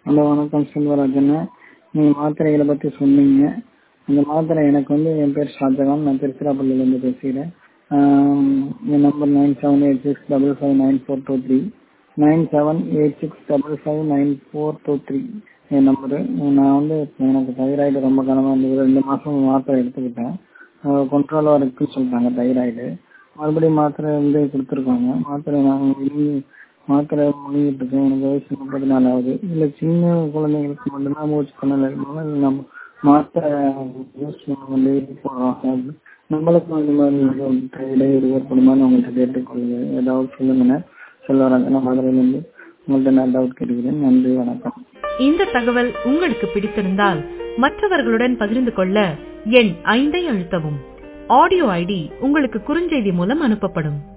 hello வணக்கம் செல்வராஜன் நீங்கள் மாத்திரைகளை பற்றி சொன்னீங்க அந்த மாத்திரை எனக்கு வந்து என் பேர் ஷாஜகான் நான் திருச்சிராப்பள்ளியிலேருந்து பேசுகிறேன் என் number nine seven eight six double five nine four two three nine seven eight six double five nine four two three என் நம்பரு நான் வந்து எனக்கு தைராய்டு ரொம்ப காலமாக இருந்தது ரெண்டு மாதம் மாத்திரை எடுத்துக்கிட்டேன் கண்ட்ரோலாக இருக்குன்னு சொல்லிட்டாங்க தைராய்டு மறுபடியும் மாத்திரை வந்து கொடுத்துருக்காங்க மாத்திரை நான் விழுங்கி மாத்திரை முழுங்கிட்டு இருக்கேன் எனக்கு வயசு முப்பத்தி நாலு ஆகுது இல்லை சின்ன குழந்தைங்களுக்கு மட்டும்தான் மூச்சு திணறல் இருக்குமா இல்லை நம்ம மாத்திரை யூஸ் பண்ண போடுறோம் நம்மளுக்கும் அந்த மாதிரி இடையூறு ஏற்படுமான்னு உங்கள்கிட்ட கேட்டுக்கொள்ளுங்க ஏதாவது சொல்லுங்கண்ணே செல்வராஜன் மதுரையிலேருந்து உங்கள்கிட்ட நான் டவுட் கேட்கிறேன் நன்றி வணக்கம் இந்த தகவல் உங்களுக்கு பிடித்திருந்தால் மற்றவர்களுடன் பகிர்ந்து கொள்ள எண் ஐந்தை அழுத்தவும் ஆடியோ ஐடி உங்களுக்கு குறுஞ்செய்தி மூலம் அனுப்பப்படும்